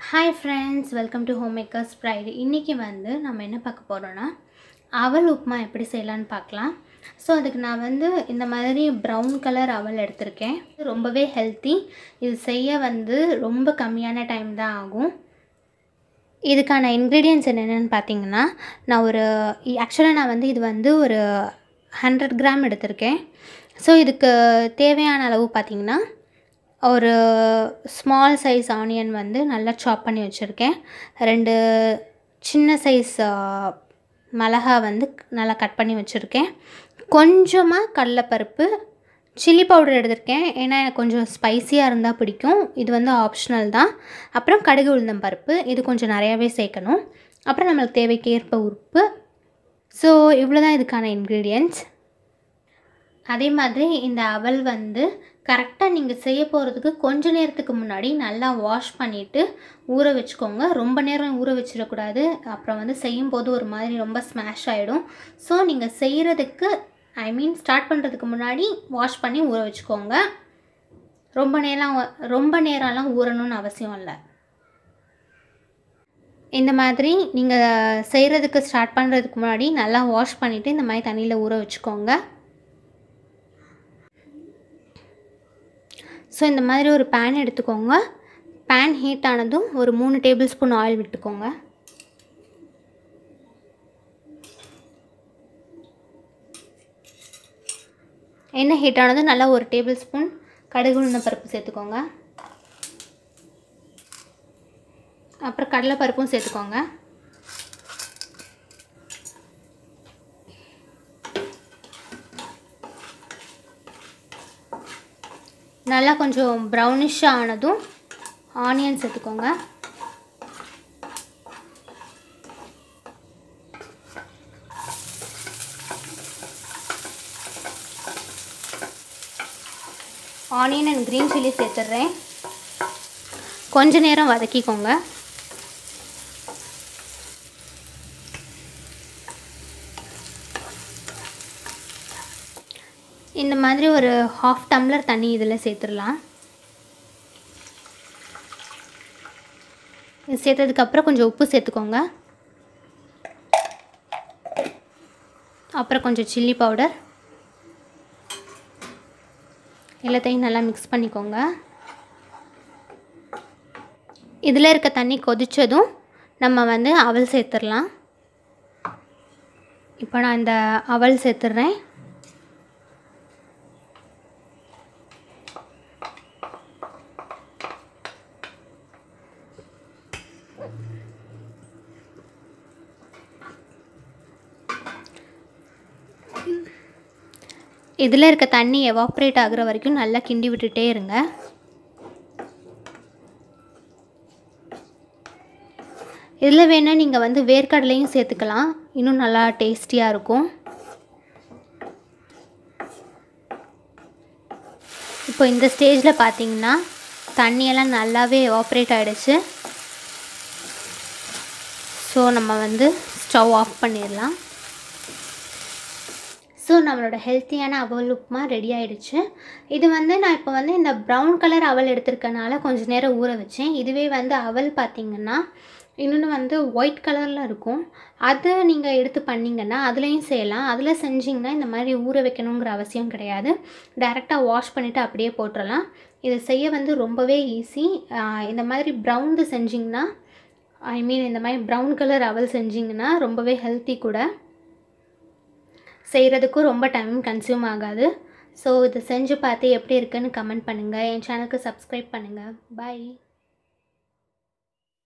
hi friends welcome to Home Makers Pride இன்றைக்கி வந்து நம்ம என்ன பார்க்க போகிறோன்னா அவல் உப்புமா எப்படி செய்யலான்னு பார்க்கலாம் ஸோ அதுக்கு நான் வந்து இந்த மாதிரி ப்ரௌன் கலர் அவல் எடுத்திருக்கேன் இது ரொம்பவே ஹெல்த்தி இது செய்ய வந்து ரொம்ப கம்மியான டைம் தான் ஆகும் இதுக்கான இன்க்ரீடியன்ட்ஸ் என்னென்னு பார்த்தீங்கன்னா நான் ஒரு ஆக்சுவலாக நான் வந்து இது வந்து ஒரு ஹண்ட்ரட் கிராம் எடுத்திருக்கேன் ஸோ இதுக்கு தேவையான அளவு பார்த்திங்கன்னா ஒரு ஸ்மால் சைஸ் ஆனியன் வந்து நல்லா சாப் பண்ணி வச்சுருக்கேன் ரெண்டு சின்ன சைஸ் மிளகா வந்து நல்லா கட் பண்ணி வச்சுருக்கேன் கொஞ்சமாக கடலைப்பருப்பு சில்லி பவுடர் எடுத்திருக்கேன் ஏன்னா எனக்கு கொஞ்சம் ஸ்பைஸியாக இருந்தால் பிடிக்கும் இது வந்து ஆப்ஷனல் தான் அப்புறம் கடுகு உளுந்தம் பருப்பு இது கொஞ்சம் நிறையாவே சேர்க்கணும் அப்புறம் நம்மளுக்கு தேவைக்கேற்ப உப்பு ஸோ இவ்வளோ தான் இதுக்கான இன்க்ரீடியன்ட்ஸ் அதே மாதிரி இந்த அவல் வந்து கரெக்டாக நீங்கள் செய்ய போகிறதுக்கு கொஞ்ச நேரத்துக்கு முன்னாடி நல்லா வாஷ் பண்ணிவிட்டு ஊற வச்சுக்கோங்க ரொம்ப நேரம் ஊற வச்சிடக்கூடாது அப்புறம் வந்து செய்யும்போது ஒரு மாதிரி ரொம்ப ஸ்மாஷ் ஆகிடும் ஸோ நீங்கள் செய்கிறதுக்கு ஐ மீன் ஸ்டார்ட் பண்ணுறதுக்கு முன்னாடி வாஷ் பண்ணி ஊற வச்சுக்கோங்க ரொம்ப நேரம் ரொம்ப நேரம்லாம் ஊறணும்னு அவசியம் இல்லை இந்த மாதிரி நீங்கள் செய்கிறதுக்கு ஸ்டார்ட் பண்ணுறதுக்கு முன்னாடி நல்லா வாஷ் பண்ணிவிட்டு இந்த மாதிரி தண்ணியில் ஊற வச்சுக்கோங்க ஸோ இந்த மாதிரி ஒரு பேன் எடுத்துக்கோங்க பேன் ஹீட் ஆனதும் ஒரு மூணு டேபிள் ஸ்பூன் ஆயில் விட்டுக்கோங்க எண்ணெய் ஹீட் ஆனதும் நல்லா ஒரு டேபிள் ஸ்பூன் கடுகு உளுந்த பருப்பு சேர்த்துக்கோங்க அப்புறம் கடலை பருப்பும் சேர்த்துக்கோங்க நல்லா கொஞ்சம் ப்ரௌனிஷ் ஆனதும் ஆனியன் சேர்த்துக்கோங்க ஆனியன் அண்ட் க்ரீன் சில்லி சேர்த்துட்றேன் கொஞ்ச நேரம் வதக்கிக்கோங்க இந்த மாதிரி ஒரு ஹாஃப் டம்ளர் தண்ணி இதில் சேர்த்துடலாம் இது சேர்த்ததுக்கப்புறம் கொஞ்சம் உப்பு சேர்த்துக்கோங்க அப்புறம் கொஞ்சம் சில்லி பவுடர் எல்லாத்தையும் நல்லா மிக்ஸ் பண்ணிக்கோங்க இதில் இருக்க தண்ணி கொதித்ததும் நம்ம வந்து அவல் சேர்த்துடலாம் இப்போ நான் இந்த அவல் சேர்த்துட்றேன் இதில் இருக்க தண்ணி எவாப்ரேட் ஆகுற வரைக்கும் நல்லா கிண்டி விட்டுட்டே இருங்க இதில் வேணால் நீங்கள் வந்து வேர்க்கடலையும் சேர்த்துக்கலாம் இன்னும் நல்லா டேஸ்டியாக இருக்கும் இப்போ இந்த ஸ்டேஜில் பார்த்தீங்கன்னா தண்ணியெல்லாம் நல்லாவே எவாப்ரேட் ஆகிடுச்சு ஸோ நம்ம வந்து ஸ்டவ் ஆஃப் பண்ணிடலாம் ஸோ நம்மளோட ஹெல்த்தியான அவல் உப்புமா ரெடி ஆகிடுச்சு இது வந்து நான் இப்போ வந்து இந்த ப்ரௌன் கலர் அவல் எடுத்திருக்கனால கொஞ்சம் நேரம் ஊற வச்சேன் இதுவே வந்து அவல் பார்த்திங்கன்னா இன்னொன்று வந்து ஒயிட் கலரில் இருக்கும் அதை நீங்கள் எடுத்து பண்ணிங்கன்னா அதுலேயும் செய்யலாம் அதில் செஞ்சிங்கன்னா இந்த மாதிரி ஊற வைக்கணுங்கிற அவசியம் கிடையாது டைரெக்டாக வாஷ் பண்ணிவிட்டு அப்படியே போட்டுடலாம் இதை செய்ய வந்து ரொம்பவே ஈஸி இந்த மாதிரி ப்ரௌன்து செஞ்சிங்கன்னா ஐ மீன் இந்த மாதிரி ப்ரௌன் கலர் அவல் செஞ்சிங்கன்னா ரொம்பவே ஹெல்த்தி கூட செய்கிறதுக்கும் ரொம்ப டைம் கன்சியூம் ஆகாது ஸோ இதை செஞ்சு பார்த்து எப்படி இருக்குன்னு கமெண்ட் பண்ணுங்கள் என் சேனலுக்கு சப்ஸ்கிரைப் பண்ணுங்கள் பாய்